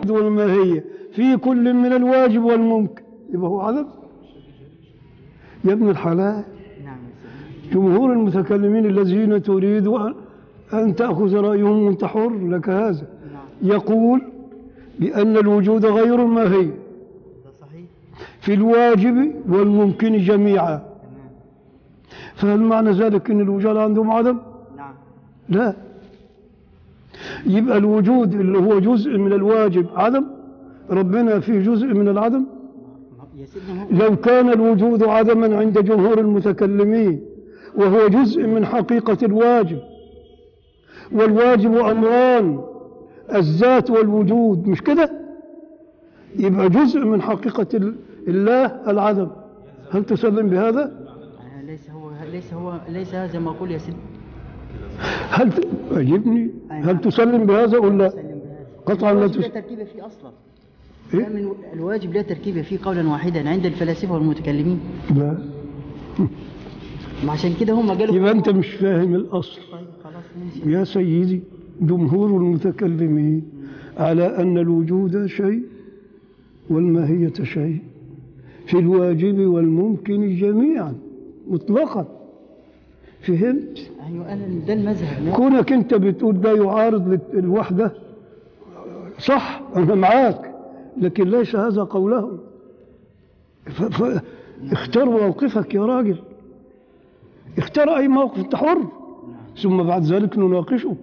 والماهية في كل من الواجب والممكن يبقى هو عدم يا ابن الحلال نعم يا سيدي جمهور المتكلمين الذين تريد أن- أن تأخذ رأيهم وأنت حر لك هذا نعم يقول بأن الوجود غير الماهية ده صحيح في الواجب والممكن جميعا تمام فهل معنى ذلك أن الوجود عندهم عدم؟ نعم لا يبقى الوجود اللي هو جزء من الواجب عدم ربنا في جزء من العدم ما- يا سيدنا هو لو كان الوجود عدما عند جمهور المتكلمين وهو جزء من حقيقة الواجب والواجب أمران الذات والوجود مش كده يبقى جزء من حقيقة ال- الله العدم هل تسلم بهذا آه، ليس هو ليس هو ليس هذا ما أقول يا سيدي هل ت... أجبني هل تسلم بهذا ولا سلم بهذا قطعا لا الواجب لا تس... تركيب فيه أصلا إيه؟ لا من الواجب لا تركيب فيه قولا واحدا عند الفلاسفة والمتكلمين لا ما عشان كده هم قالوا يبقى أنت مش فاهم الأصل طيب خلاص ماشي يا سيدي جمهور المتكلمين على أن الوجود شيء والماهية شيء في الواجب والممكن جميعا مطلقا فهمت أيوة أنا ده المذهب لا. كونك أنت بتقول ده يعارض لل- الوحدة صح أنا معاك لكن ليس هذا قولهم ف... ف... اختار موقفك يا راجل اختار أي موقف أنت حر ثم بعد ذلك نناقشه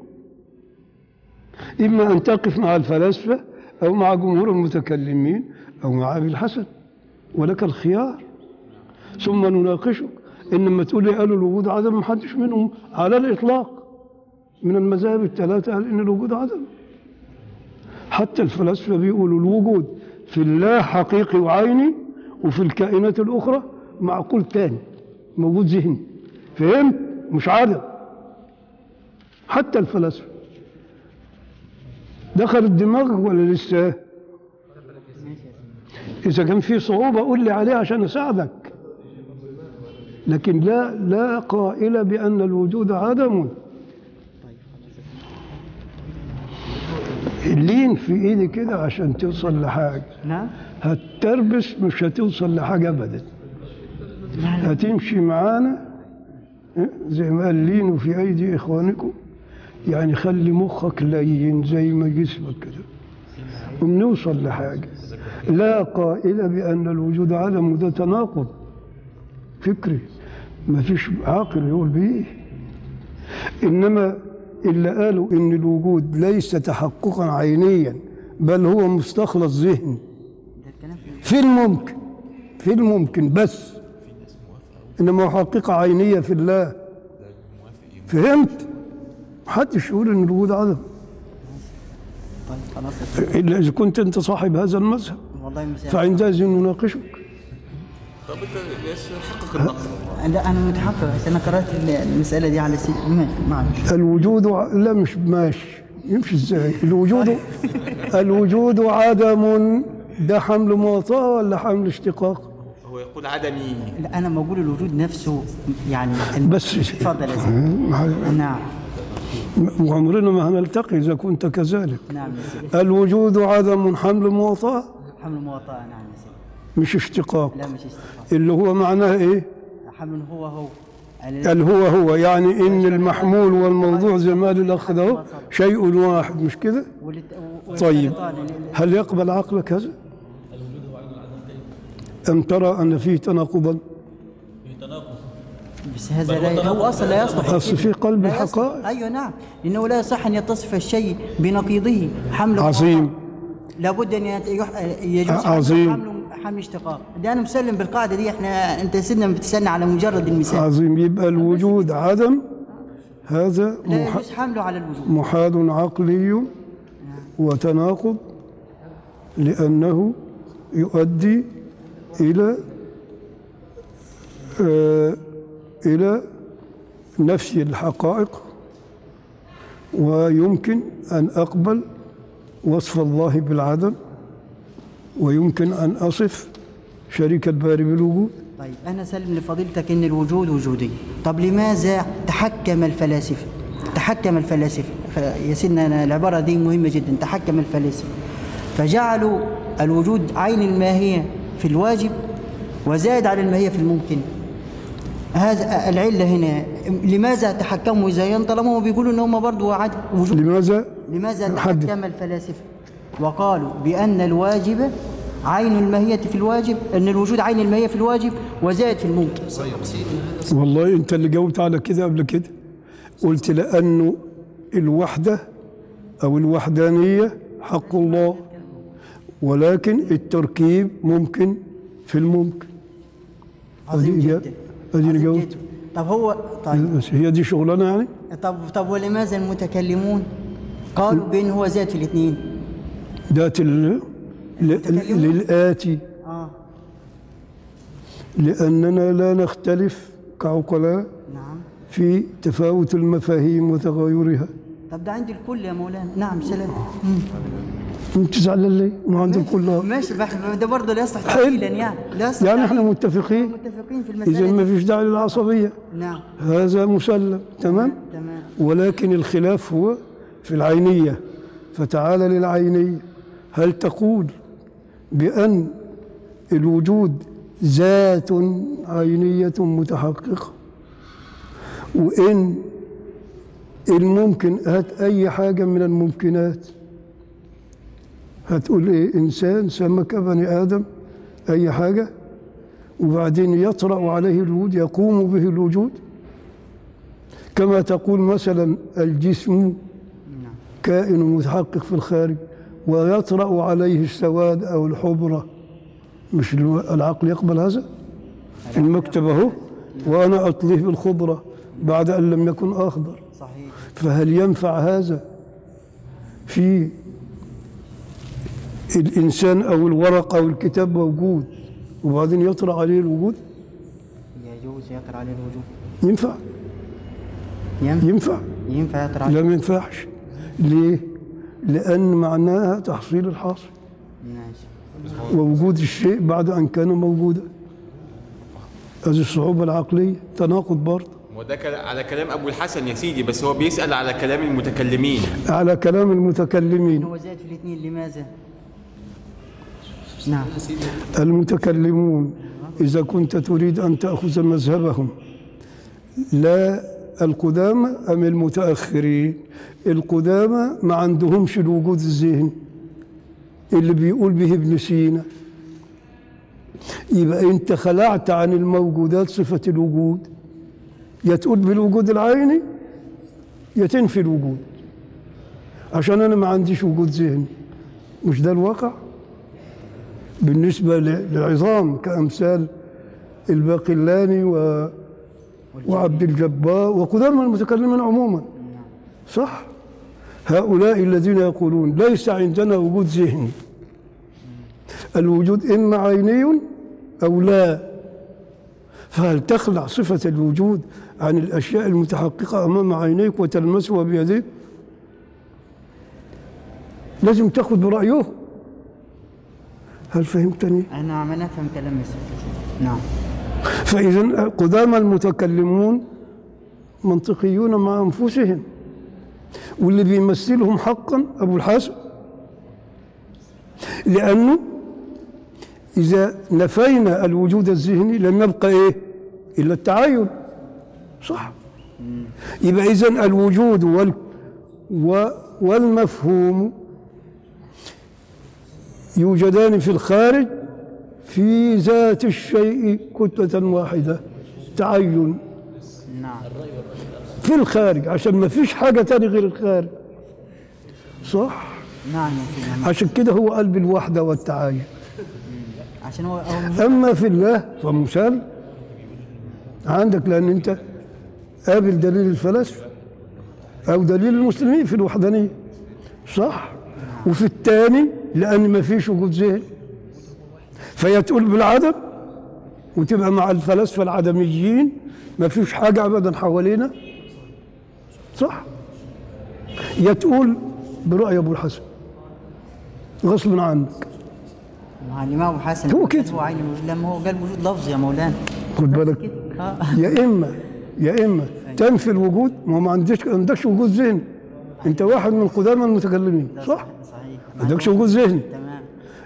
إما أن تقف مع الفلاسفة أو مع جمهور المتكلمين أو مع أبي الحسن ولك الخيار ثم نناقشك إنما تقول لي قالوا الوجود عدم ما حدش منهم على الإطلاق من المذاهب الثلاثة قال إن الوجود عدم حتى الفلاسفة بيقولوا الوجود في الله حقيقي وعيني وفي الكائنات الأخرى معقول تاني موجود ذهني فهمت مش عدم حتى الفلاسفة دخلت دماغك ولا لسه إذا كان في صعوبة قول لي عليها عشان أساعدك لكن لا لا قائل بأن الوجود عدم اللين في ايدي كده عشان توصل لحاجة نعم هتربس مش هتوصل لحاجة أبدا لا لا هتمشي معانا إيه؟ زي ما قال لينوا في أيدي إخوانكم يعني خلي مخك لين زي ما جسمك كده وبنوصل لحاجة لا قائل بأن الوجود عدم وده تناقض فكري ما فيش عاقل يقول بيه إنما اللي قالوا إن الوجود ليس تحققا عينيا بل هو مستخلص ذهني ده الكلام في في الممكن في الممكن بس انما هو حقيقه عينيه في الله فهمت محدش يقول ان الوجود عدم طيب خلاص يا سيدي. الا اذا كنت انت صاحب هذا المذهب والله مساء فعندئذ نناقشك طب انت ليش حقق النقد لا أنا متحقق بس أنا قرأت المسألة دي على سي ما- معلش الوجود ع- لا مش ماشي يمشي ازاي الوجود الوجود عدم ده حمل مواطاه ولا حمل اشتقاق هو يقول عدمي لا أنا بقول الوجود نفسه يعني بس اتفضل يا سيدي نعم وعمرنا ما هنلتقي اذا كنت كذلك نعم يا سيدي الوجود عدم حمل مواطاه حمل مواطأة نعم يا سيدي مش اشتقاق لا مش استفهام اللي هو معناه ايه حمل هو هو يعني قال هو هو يعني ان المحمول والموضوع زي ما قال الاخ ده هو شيء واحد مش كده والت- طيب والشيطان يعني- هل يقبل عقلك هذا ام ترى ان فيه تناقضا بس هذا لا هو اصلا لا يصلح اصل في قلب لا يصلح. الحقائق ايوه نعم لانه لا يصح ان يتصف الشيء بنقيضه حمل عظيم. مواطأة. لابد ان يت- يح- يجوز حمل- عظيم. حمل حمل اشتقاق ده انا مسلم بالقاعده دي احنا انت سيدنا بتسالنا على مجرد المثال عظيم يبقى الوجود عدم هذا لا مح- يجوز حمله على الوجود محاد عقلي وتناقض لأنه يؤدي إلى آه، إلى نفي الحقائق ويمكن أن أقبل وصف الله بالعدم ويمكن أن أصف شريك الباري بالوجود طيب انا سلم لفضيلتك ان الوجود وجودي طب لماذا تحكم الفلاسفه تحكم الفلاسفه ف- يا سيدنا أنا العباره دي مهمه جدا تحكم الفلاسفه فجعلوا الوجود عين الماهية في الواجب وزاد على الماهية في الممكن هذا العلة هنا لماذا تحكموا زيان طالما هم بيقولوا ان هم برضه عدم وجود لماذا لماذا حدد. تحكم الفلاسفة وقالوا بأن الواجب عين الماهية في الواجب أن الوجود عين الماهية في الواجب وزاد في الممكن والله انت اللي جاوبت على كده قبل كده قلت لانه الوحده او الوحدانيه حق الله ولكن التركيب ممكن في الممكن عظيم أدي- جدا أديني عظيم جاوبت. جدا. طب هو طيب بس هي دي شغلانه يعني طب طب ولماذا المتكلمون قالوا بأن هو زاد في الاثنين ذات ال- ل- المتكلمون. للآتي اه لأننا لا نختلف كعقلاء نعم في تفاوت المفاهيم وتغيرها طب ده عند الكل يا مولانا نعم سلام انت زعلان ليه؟ ما عندك كلها ماشي بح- ده برضه لا يصلح حلو. تعديلا يعني لا يصلح يعني احنا تعديلاً. متفقين متفقين في إذا المسألة ما دي. فيش داعي للعصبية نعم هذا مسلم تمام تمام ولكن الخلاف هو في العينية فتعال للعينية هل تقول بأن الوجود ذات عينية متحققة وإن الممكن هات أي حاجة من الممكنات هتقول إيه إنسان سمك بني آدم أي حاجة وبعدين يطرأ عليه الوجود يقوم به الوجود كما تقول مثلا الجسم كائن متحقق في الخارج ويطرأ عليه السواد أو الحبرة مش الو- العقل يقبل هذا المكتب أهو وأنا أطليه بالخضرة بعد أن لم يكن أخضر صحيح فهل ينفع هذا في الإنسان أو الورق أو الكتاب موجود وبعدين يطرأ عليه الوجود يجوز يطرأ عليه الوجود ينفع ينفع ينفع ينفع يطرأ عليه لا ما ينفعش ليه لأن معناها تحصيل الحاصل ماشي ووجود الشيء بعد أن كان موجودا هذه الصعوبة العقلية تناقض برضه وده كلا- على كلام ابو الحسن يا سيدي بس هو بيسال على كلام المتكلمين على كلام المتكلمين هو زاد في الاثنين لماذا؟ نعم المتكلمون إذا كنت تريد أن تأخذ مذهبهم لا القدامى أم المتأخرين القدامى ما عندهمش الوجود الذهني اللي بيقول به ابن سينا يبقى أنت خلعت عن الموجودات صفة الوجود يا تقول بالوجود العيني يا تنفي الوجود عشان أنا ما عنديش وجود ذهني مش ده الواقع؟ بالنسبة ل- للعظام كأمثال الباقلاني و... وعبد الجبار وقدام المتكلمين عموما صح هؤلاء الذين يقولون ليس عندنا وجود ذهني الوجود إما عيني أو لا فهل تخلع صفة الوجود عن الأشياء المتحققة أمام عينيك وتلمسها بيديك لازم تأخذ برأيه هل فهمتني؟ أنا عم نفهم كلام مسلم نعم فإذا قدام المتكلمون منطقيون مع أنفسهم واللي بيمثلهم حقا أبو الحسن لأنه إذا نفينا الوجود الذهني لم يبقى إيه إلا التعين صح يبقى إذا الوجود وال و- والمفهوم يوجدان في الخارج في ذات الشيء كتلة واحدة تعين نعم في الخارج عشان ما فيش حاجة تاني غير الخارج صح نعم يا سيدي. عشان كده هو قلب الوحدة والتعاين عشان هو هو أما في الله فمثال عندك لأن أنت قابل دليل الفلاسفة أو دليل المسلمين في الوحدانية صح وفي الثاني لأن ما فيش وجود ذهن فهي تقول بالعدم وتبقى مع الفلاسفة العدميين ما فيش حاجة أبدا حوالينا صح يا تقول برأي أبو الحسن غصب عنك مع الإمام أبو حسن هو كده. هو عين الوجود لما هو قال وجود لفظ يا مولانا خد بالك آه. يا اما يا اما تنفي الوجود ما هو ما عندكش ما عندكش وجود ذهني انت واحد من قدامى المتكلمين صح؟ صحيح ما عندكش وجود ذهني تمام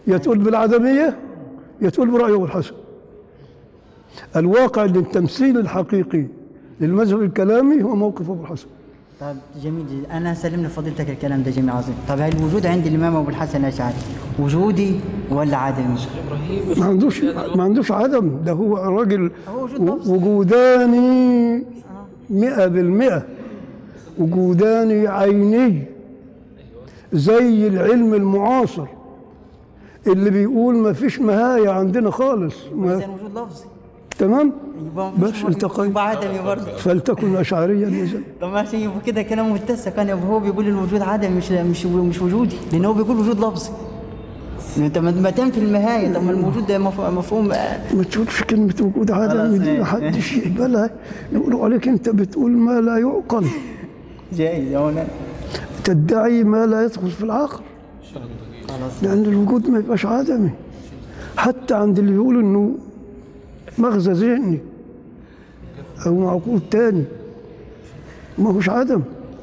يا تقول بالعدمية يا تقول برأيه الحسن الواقع ان التمثيل الحقيقي للمذهب الكلامي هو موقف ابو الحسن طب جميل جدا انا سلمنا فضيلتك الكلام ده جميل عظيم طب هل الوجود عند الامام ابو الحسن الاشعري وجودي ولا عدمي ما عندوش ما عندوش عدم ده هو راجل هو وجود لفظي. وجوداني مئة بالمئة وجوداني عيني زي العلم المعاصر اللي بيقول ما فيش مهاية عندنا خالص ما اذا وجود لفظي تمام يبقى بس مش التقينا. يبقى عدمي برضه فلتكن أشعريا إذا طب ماشي يبقى كده كلام متسق انا هو بيقول الوجود عدمي مش مش مش وجودي لان هو بيقول وجود لفظي انت ما ما تنفي المهاية طب ما الموجود ده مف- مفهوم آه، ما تقولش كلمة وجود عدم دي ماشي. ما حدش يقبلها يقولوا عليك أنت بتقول ما لا يعقل جايز يا مولانا تدعي ما لا يدخل في العقل خلاص لأن الوجود ما يبقاش عدمي حتى عند اللي بيقول إنه مغزى ذهني أو معقول تاني ما هوش عدم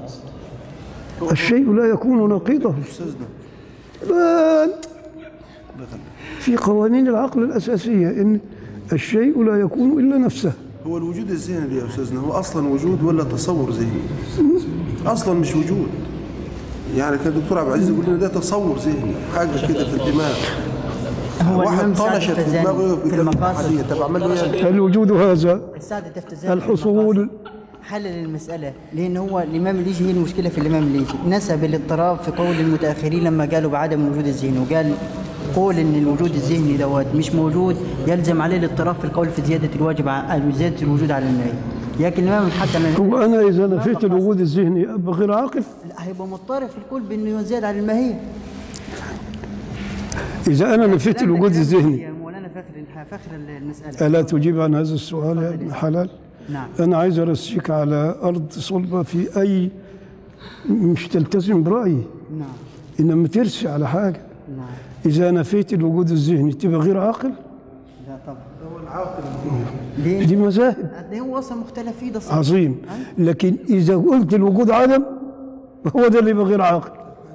الشيء لا يكون نقيضه لا في قوانين العقل الأساسية إن الشيء لا يكون إلا نفسه هو الوجود الذهني ده يا استاذنا هو اصلا وجود ولا تصور ذهني؟ اصلا مش وجود يعني كان الدكتور عبد العزيز يقول لنا ده تصور ذهني حاجه كده في الدماغ هو واحد الإمام سعد طنشت في التزاني دماغه في قدام المقاصد الحديث طب عمل له ايه؟ الوجود هذا السعد التفتزاني الحصول حلل المسألة لأن هو الإمام الليجي هي المشكلة في الإمام الليجي نسب الاضطراب في قول المتأخرين لما قالوا بعدم الوجود الذهني وقال قول إن الوجود الذهني دوت مش موجود يلزم عليه الاضطراب في القول في زيادة الواجب ع- زيادة الوجود على المعين لكن الإمام الحسن هو أنا إذا نفيت الوجود الذهني أبقى غير عاقل لا، هيبقى مضطرب في القول بأنه يزيد على الماهية إذا أنا نفيت الوجود الذهني يا مولانا فخر فخر المسألة ألا تجيب عن هذا السؤال يا ابن حلال نعم أنا عايز أرسيك على أرض صلبة في أي مش تلتزم برأيي نعم إنما ترسي على حاجة نعم إذا نفيت الوجود الذهني تبقى غير عاقل لا طبعا هو العاقل ليه؟ دي مذاهب قد إيه هو أصلا مختلف فيه ده صح عظيم لكن إذا قلت الوجود عدم هو ده اللي يبقى غير عاقل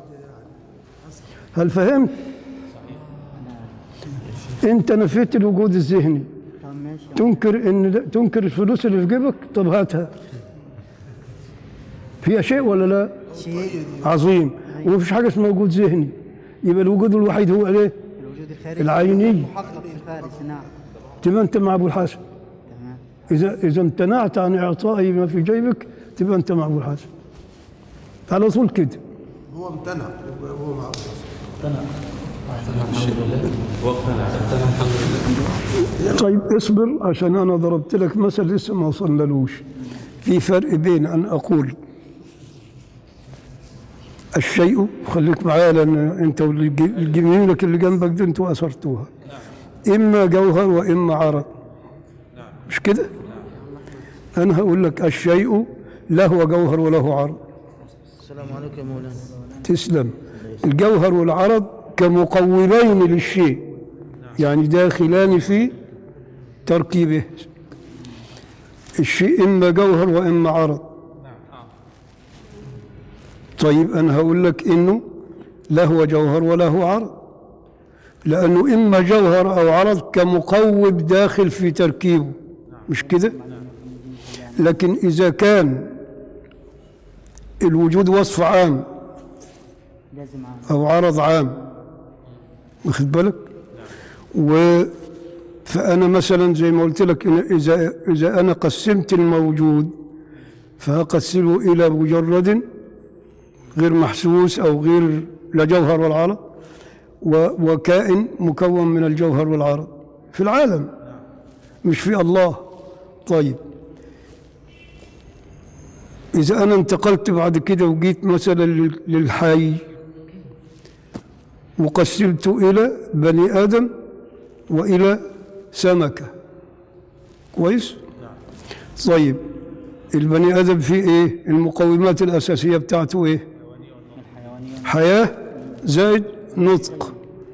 هل فهمت؟ أنت نفيت الوجود الذهني طب ماشي تنكر ان ده- تنكر الفلوس اللي في جيبك طب هاتها فيها شيء ولا لا شيء عظيم ومفيش حاجه اسمها وجود ذهني يبقى الوجود الوحيد هو ايه الوجود الخارجي العيني محقق في الخارج نعم تبقى انت مع ابو الحسن تمام اذا اذا امتنعت عن اعطائي ما في جيبك تبقى انت مع ابو الحسن على طول كده هو امتنع هو مع طيب اصبر عشان انا ضربت لك مثل لسه ما وصلنالوش في فرق بين ان اقول الشيء خليك معايا لان انت والجميلك اللي جنبك دي انتوا اثرتوها اما جوهر واما عرض مش كده انا هقول لك الشيء له جوهر وله عرض السلام عليكم يا مولانا تسلم الجوهر والعرض كمقومين للشيء يعني داخلان في تركيبه الشيء إما جوهر وإما عرض طيب أنا هقول لك إنه له جوهر وله عرض لأنه إما جوهر أو عرض كمقوم داخل في تركيبه مش كده لكن إذا كان الوجود وصف عام لازم عام أو عرض عام واخد بالك و فأنا مثلا زي ما قلت لك إن إذا إذا أنا قسمت الموجود فهقسمه إلى مجرد غير محسوس أو غير لا جوهر ولا عرض و- وكائن مكون من الجوهر والعرض في العالم مش في الله طيب إذا أنا انتقلت بعد كده وجيت مثلا لل- للحي وقسمت إلى بني آدم وإلى سمكة كويس؟ طيب البني آدم فيه إيه؟ المقومات الأساسية بتاعته إيه؟ حياة زائد نطق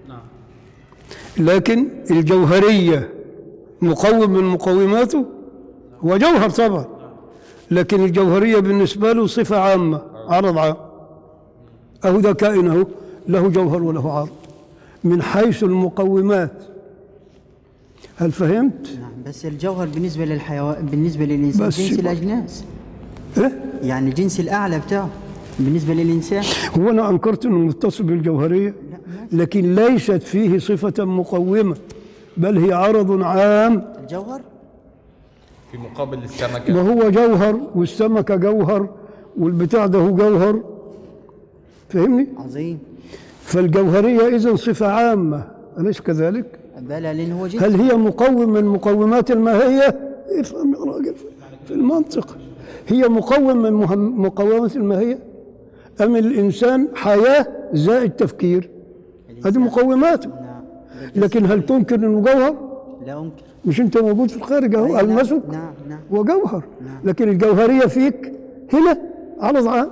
لكن الجوهرية مقوم من مقوماته هو جوهر طبعا لكن الجوهرية بالنسبة له صفة عامة عرض عام أهو ده كائن أهو له جوهر وله عرض من حيث المقومات هل فهمت؟ نعم بس الجوهر بالنسبة للحيوان بالنسبة للإنسان بس جنس يبقى- الأجناس إيه؟ يعني الجنس الأعلى بتاعه بالنسبة للإنسان هو أنا أنكرت أنه متصل بالجوهرية لكن ليست فيه صفة مقومة بل هي عرض عام الجوهر في مقابل السمكة وهو جوهر والسمكة جوهر والبتاع ده هو جوهر فهمني؟ عظيم فالجوهرية إذن صفة عامة أليس كذلك؟ بلى لأن هو جنس هل هي مقوم من مقومات الماهية؟ افهم يا راجل في المنطق هي مقوم من مهم- مقومات الماهية أم الإنسان حياة زائد تفكير هذه مقوماته نعم لكن هل تنكر أنه جوهر؟ لا أنكر مش أنت موجود في الخارج أهو أي نعم، ألمسك نعم نعم وجوهر لكن الجوهرية فيك هنا عرض عام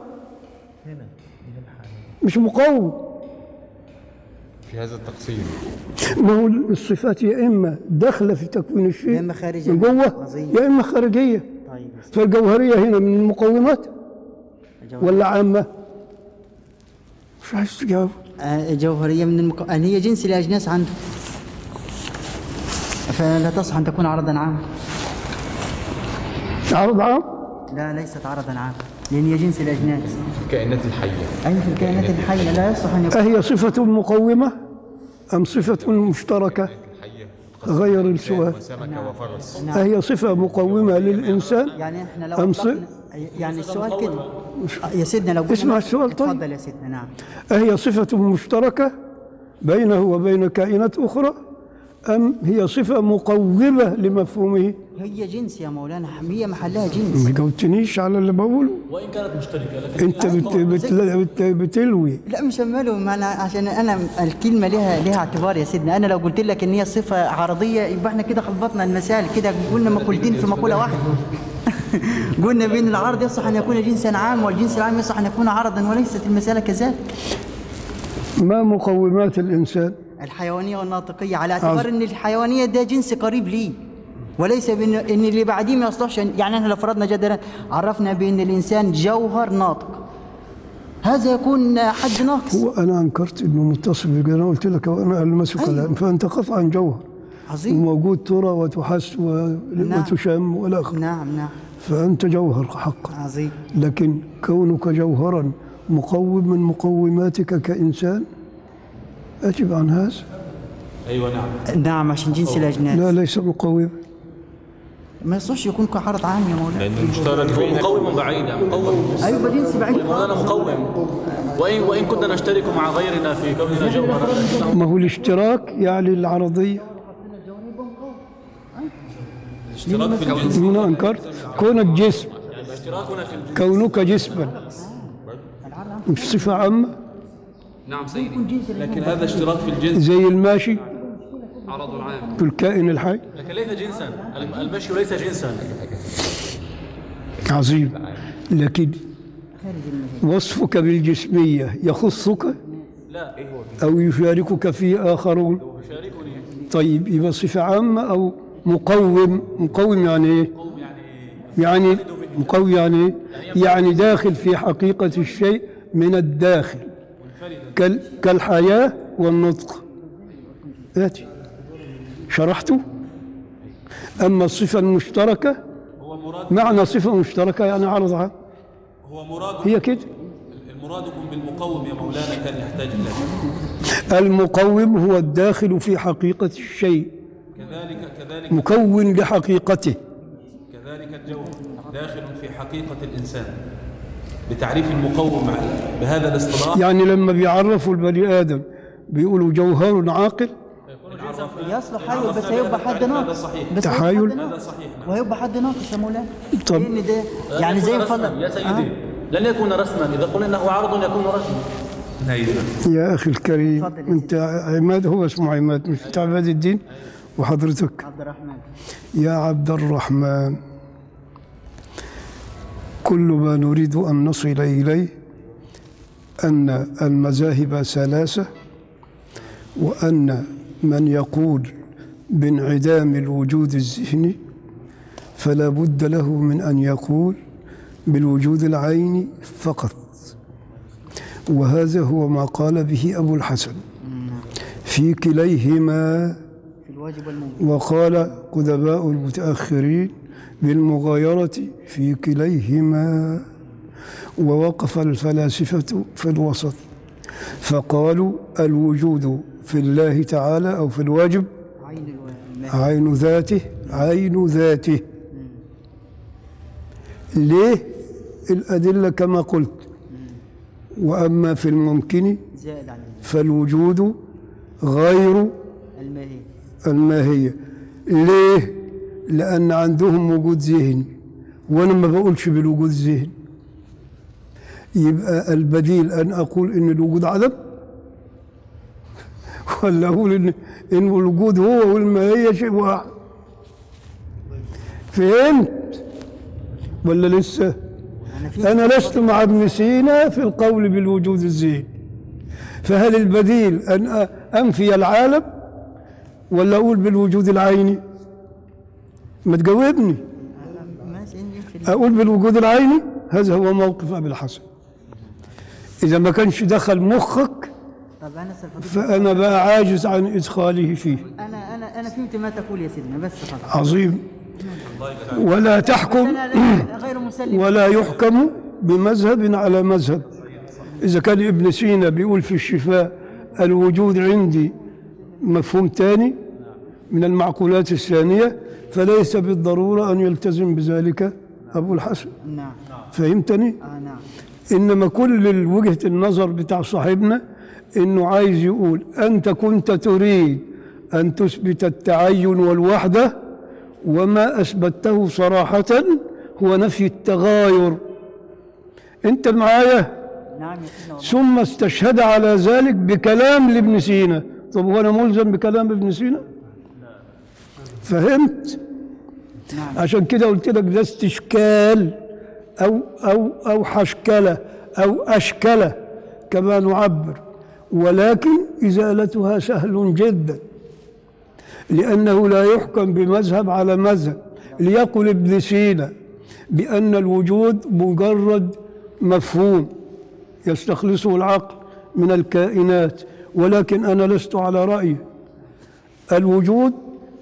مش مقوم في هذا التقسيم ما هو الصفات يا إما داخلة في تكوين الشيء يا إما خارجية. من جوه عظيم. يا إما خارجية طيب فالجوهرية هنا من المقومات الجوهر. ولا عامة مش عايز تجاوب آه، جوهرية من المك... أن هي جنس الأجناس عنده فلا تصح أن تكون عرضا عاما عرض عام لا ليست عرضا عاما لأن هي جنس الأجناس في الكائنات الحية أي في الكائنات الحية لا يصح أن يكون أهي صفة مقومة أم صفة مشتركة الحية غير السؤال وسمكة وفرس أهي صفة مقومة للإنسان يعني احنا لو أم ص- أطلقنا يعني السؤال كده آه، يا سيدنا لو قلنا اسمع مثلا- السؤال طيب. اتفضل يا سيدنا نعم أهي صفة مشتركة بينه وبين كائنات أخرى أم هي صفة مقومة لمفهومه هي جنس يا مولانا هي محلها جنس ما جاوبتنيش على اللي بقوله وان كانت مشتركه لكن انت بت بت بت بتلوي لا مش ماله ما انا عشان انا الكلمه لها لها اعتبار يا سيدنا انا لو قلت لك ان هي صفه عرضيه يبقى احنا كده خلطنا المسائل كده قلنا مقولتين في مقوله واحده قلنا بين العرض يصح ان يكون جنسا عام والجنس العام يصح ان يكون عرضا وليست المساله كذلك ما مقومات الإنسان الحيوانيه والناطقيه على اعتبار عظيم. ان الحيوانيه ده جنس قريب ليه وليس بان ان اللي بعديه ما يصلحش يعني احنا لو فرضنا جدلا عرفنا بان الانسان جوهر ناطق هذا يكون حد ناقص هو أنا أنكرت إنه متصل بالجنة أنا قلت لك وأنا ألمسك أيوة. الآن فأنت قطعا جوهر عظيم وموجود ترى وتحس و- وتشم والى اخره نعم نعم فانت جوهر حقا عظيم لكن كونك جوهرا مقوم من مقوماتك كانسان اجب عن هذا ايوه نعم نعم عشان جنس الاجناس لا ليس مقوما ما يصلحش يكون كعرض عام يا مولانا لأنه مشترك هو بين مقوم بعيد يعني مقوم ايوه جنس بعيد مولانا مقوم وان وان كنا نشترك مع غيرنا في كوننا جوهرا ما هو الاشتراك يعني العرضيه اشتراك في الجنس هنا انكرت كونك جسم اشتراكنا في الجنس كونك جسما مش صفه عامه نعم سيدي لكن هذا اشتراك في الجنس زي الماشي عرض عام في الكائن الحي لكن ليس جنسا المشي ليس جنسا عظيم لكن وصفك بالجسميه يخصك لا أو يشاركك فيه آخرون يشاركني طيب يبقى صفة عامة أو مقوم مقوم يعني إيه؟ يعني مقوم يعني إيه؟ يعني داخل في حقيقة الشيء من الداخل كال كالحياة والنطق آتي شرحته أما الصفة المشتركة هو مراد معنى صفة مشتركة يعني عرض عام هو مراد هي كده المرادكم بالمقوم يا مولانا كان يحتاج الى المقوم هو الداخل في حقيقة الشيء كذلك كذلك مكون لحقيقته كذلك الجوهر داخل في حقيقة الإنسان بتعريف المقوم مع بهذا الاصطلاح يعني لما بيعرفوا البني آدم بيقولوا جوهر عاقل يصلح ايوه بس هيبقى حد ناقص صحيح. بس هيبقى تحايل. حد ناقص. وهيبقى حد ناقص يا مولانا طب. لان ده يعني زي مفضل يا سيدي لن يكون رسما إذا قلنا أنه عرض يكون رسما يا أخي الكريم اتفضل يا أنت عماد هو اسمه عماد مش بتاع عماد الدين وحضرتك عبد الرحمن يا عبد الرحمن كل ما نريد أن نصل إليه أن المذاهب ثلاثة وأن من يقول بانعدام الوجود الذهني فلا بد له من أن يقول بالوجود العيني فقط وهذا هو ما قال به أبو الحسن في كليهما في الواجب والممكن وقال قدماء المتأخرين بالمغايرة في كليهما ووقف الفلاسفة في الوسط فقالوا الوجود في الله تعالى أو في الواجب عين الواجب عين ذاته عين ذاته ليه الأدلة كما قلت وأما في الممكن زائد عن فالوجود غير الماهي الماهية ليه؟ لأن عندهم وجود ذهني وأنا ما بقولش بالوجود الذهني يبقى البديل أن أقول إن الوجود عدم ولا أقول إن إن الوجود هو والماهية شيء واحد فهمت ولا لسه؟ أنا في أنا لست مع ابن سينا في القول بالوجود الذهني فهل البديل أن أ- أنفي العالم ولا أقول بالوجود العيني ما تجاوبني ما يمكن أقول بالوجود العيني هذا هو موقف أبي الحسن إذا ما كانش دخل مخك طب أنا سأفضل فأنا بقى عاجز عن إدخاله فيه أنا أنا أنا فهمت ما تقول يا سيدنا بس فقط عظيم ولا تحكم أنا لا- غير مسلم ولا يحكم بمذهب على مذهب إذا كان ابن سينا بيقول في الشفاء الوجود عندي مفهوم تاني من المعقولات الثانية فليس بالضرورة أن يلتزم بذلك أبو الحسن نعم فهمتني؟ آه نعم إنما كل وجهة النظر بتاع صاحبنا إنه عايز يقول أنت كنت تريد أن تثبت التعين والوحدة وما أثبته صراحة هو نفي التغاير أنت معايا نعم يا سيدنا والله ثم استشهد على ذلك بكلام لابن سينا طب وانا ملزم بكلام ابن سينا فهمت نعم. عشان كده قلت لك ده استشكال او او او حشكله او اشكله كما نعبر ولكن ازالتها سهل جدا لانه لا يحكم بمذهب على مذهب ليقل ابن سينا بان الوجود مجرد مفهوم يستخلصه العقل من الكائنات ولكن انا لست على رايه الوجود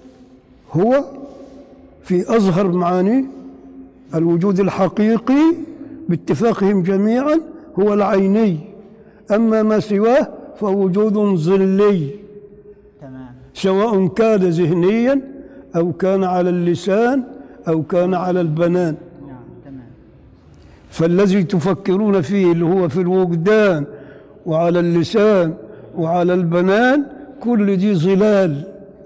هو في اظهر معانيه الوجود الحقيقي باتفاقهم جميعا هو العيني اما ما سواه فوجود ظلي تمام سواء كان ذهنيا او كان على اللسان او كان على البنان نعم تمام فالذي تفكرون فيه اللي هو في الوجدان وعلى اللسان وعلى البنان كل دي ظلال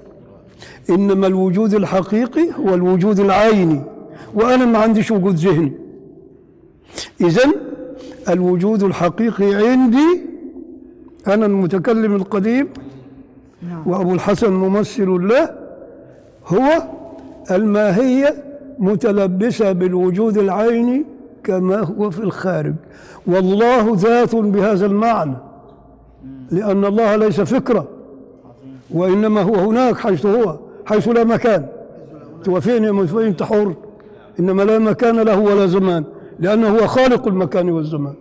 إنما الوجود الحقيقي هو الوجود العيني وأنا ما عنديش وجود ذهني إذن الوجود الحقيقي عندي أنا المتكلم القديم نعم وأبو الحسن ممثل له هو الماهية متلبسة بالوجود العيني كما هو في الخارج والله ذات بهذا المعنى لأن الله ليس فكرة وإنما هو هناك حيث هو حيث لا مكان توافقني يا مفاهيم أنت حر إنما لا مكان له ولا زمان لأنه هو خالق المكان والزمان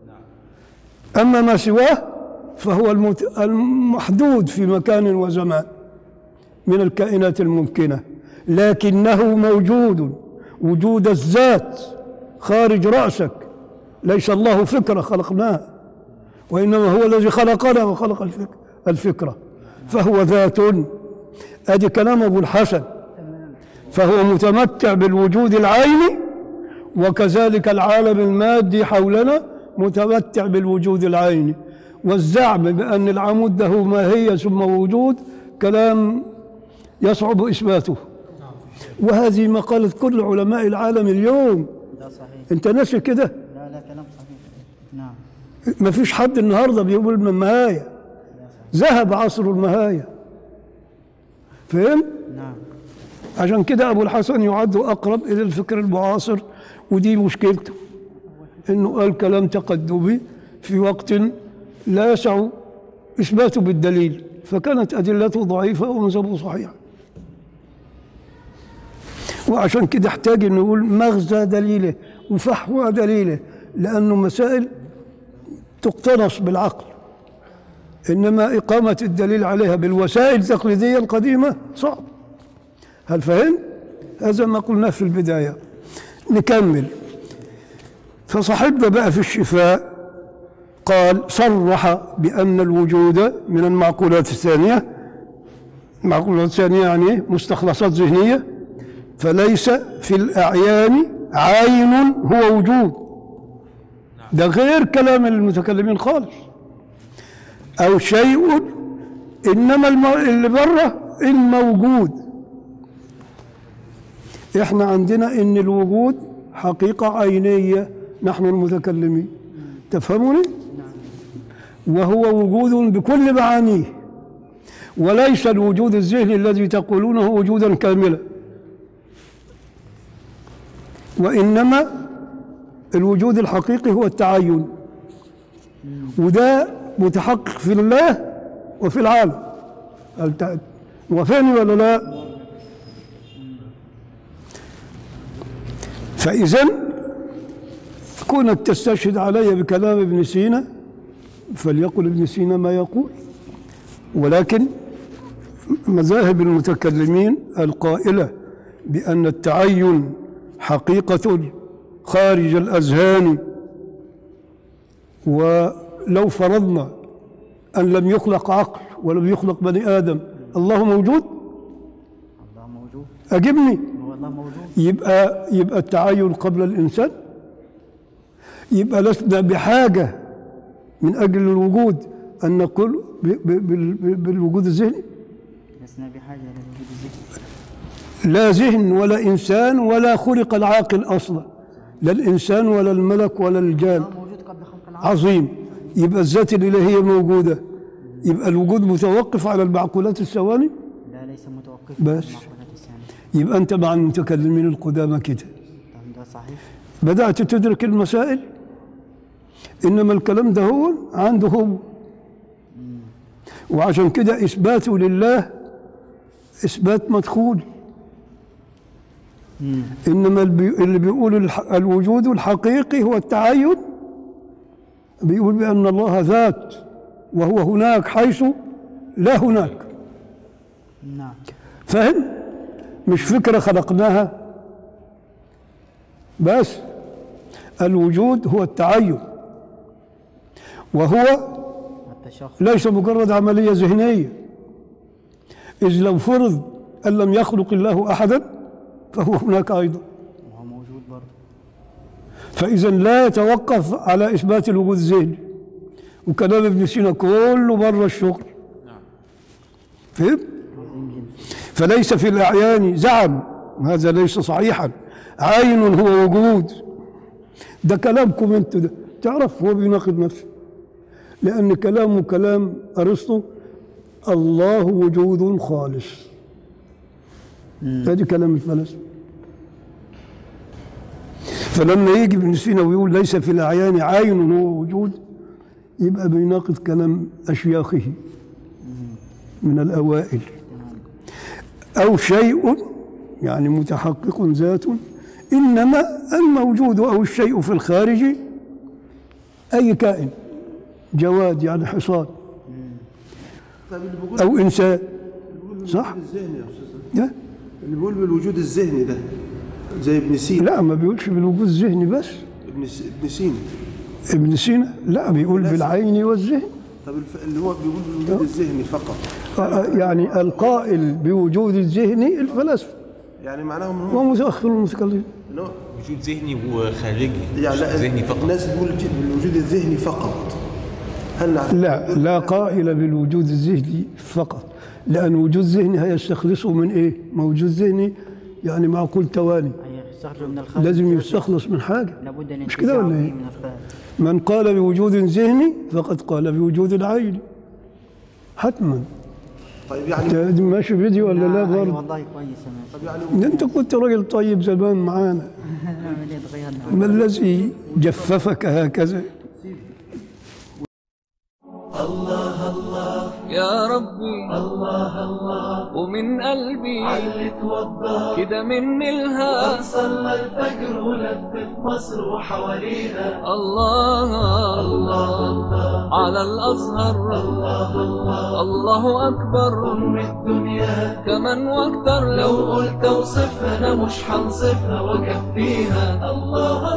أما ما سواه فهو المت- المحدود في مكان وزمان من الكائنات الممكنة لكنه موجود وجود الذات خارج رأسك ليس الله فكرة خلقناها وإنما هو الذي خلقنا وخلق الفك- الفكرة فهو ذات أدي كلام أبو الحسن فهو متمتع بالوجود العيني وكذلك العالم المادي حولنا متمتع بالوجود العيني والزعم بأن العمود له ماهية ثم وجود كلام يصعب إثباته وهذه مقالة كل علماء العالم اليوم ده صحيح انت ناسي كده لا لا كلام صحيح نعم ما فيش حد النهارده بيقول من مهاية ذهب عصر المهاية فهم نعم عشان كده ابو الحسن يعد اقرب الى الفكر المعاصر ودي مشكلته انه قال كلام تقدمي في وقت لا يسع اثباته بالدليل فكانت ادلته ضعيفه ومذهبه صحيح وعشان كده احتاج انه يقول مغزى دليله وفحوى دليله لانه مسائل تقتنص بالعقل إنما إقامة الدليل عليها بالوسائل التقليدية القديمة صعب هل فهمت؟ هذا ما قلناه في البداية نكمل فصاحبنا بقى في الشفاء قال صرح بأن الوجود من المعقولات الثانية المعقولات الثانية يعني إيه؟ مستخلصات ذهنية فليس في الأعيان عين هو وجود ده غير كلام المتكلمين خالص أو شيء إنما الم- اللي بره الموجود إحنا عندنا إن الوجود حقيقة عينية نحن المتكلمين تفهموني؟ وهو وجود بكل معانيه وليس الوجود الذهني الذي تقولونه وجودا كاملا وإنما الوجود الحقيقي هو التعين وده متحقق في الله وفي العالم هل تع- وفاني ولا لا فإذا كونك تستشهد علي بكلام ابن سينا فليقل ابن سينا ما يقول ولكن مذاهب المتكلمين القائلة بأن التعين حقيقة خارج الأذهان ولو فرضنا أن لم يخلق عقل ولم يخلق بني آدم الله موجود الله موجود أجبني هو الله موجود يبقى يبقى التعين قبل الإنسان يبقى لسنا بحاجة من أجل الوجود أن نقول ب- ب- بال- ب- بالوجود الذهني لسنا بحاجة إلى الوجود الذهني لا ذهن ولا إنسان ولا خلق العاقل أصلا لا الإنسان ولا الملك ولا الجان الله موجود قبل خلق العالم عظيم يبقى الذات الإلهية موجودة يبقى الوجود متوقف على المعقولات الثواني لا ليس متوقف بس. على المعقولات الثانية يبقى أنت مع المتكلمين القدامى كده طب ده صحيح بدأت تدرك المسائل إنما الكلام ده هو عنده هو وعشان كده إثباته لله إثبات مدخول إنما البي- اللي بيقول الح- الوجود الحقيقي هو التعين بيقول بأن الله ذات وهو هناك حيث لا هناك نعم فاهم مش فكرة خلقناها بس الوجود هو التعين وهو التشخص ليس مجرد عملية ذهنية إذ لو فرض أن لم يخلق الله أحدا فهو هناك أيضا وهو موجود برضه فإذا لا يتوقف على إثبات الوجود الذهني وكلام ابن سينا كله بره الشغل فهمت؟ فليس في الأعيان زعم هذا ليس صحيحا عين هو وجود ده كلامكم انتوا ده تعرف هو بيناقض نفسه لأن كلامه كلام أرسطو الله وجود خالص هذا كلام الفلاسفة فلما يجي ابن سينا ويقول ليس في الأعيان عين هو وجود يبقى بيناقض كلام أشياخه من الأوائل أو شيء يعني متحقق ذات إنما الموجود أو الشيء في الخارج أي كائن جواد يعني حصان طيب اللي بيقول أو إنسان صح؟ الذهني يا استاذ لا اللي بيقول بالوجود الذهني ده زي ابن سينا لا ما بيقولش بالوجود الذهني بس ابن س- ابن سينا ابن سينا لا بيقول بالعين والذهن طب الف... اللي هو بيقول بالوجود الذهني فقط آه، يعني القائل بوجود الذهني الفلاسفة يعني معناه ان هو ومتأخر المتكلمين إن هو- وجود ذهني وخارجي يعني لا ذهني فقط الناس بتقول ج- بالوجود الذهني فقط هل نعرف لا لا قائل بالوجود الذهني فقط لأن وجود ذهني هيستخلصه من إيه؟ موجود ذهني يعني معقول توالي هيستخرج من الخارج لازم يستخلص من حاجة لابد ان مش كده ولا ينتزعه إيه؟ من الخارج من قال بوجود ذهني فقد قال بوجود العين حتما طيب يعني انت ماشي فيديو ولا لا آه، أيوة برضه والله كويس يا طب يعني انت كنت راجل طيب زمان معانا ماشي. نعمل ايه تغيرنا ما الذي جففك هكذا يا ربي الله الله ومن قلبي كده مني الها الفجر ولفت مصر وحوالينا الله الله على الأزهر الله أكبر أم الدنيا كمن واكتر لو قلت اوصفها انا مش هنصفها واكفيها الله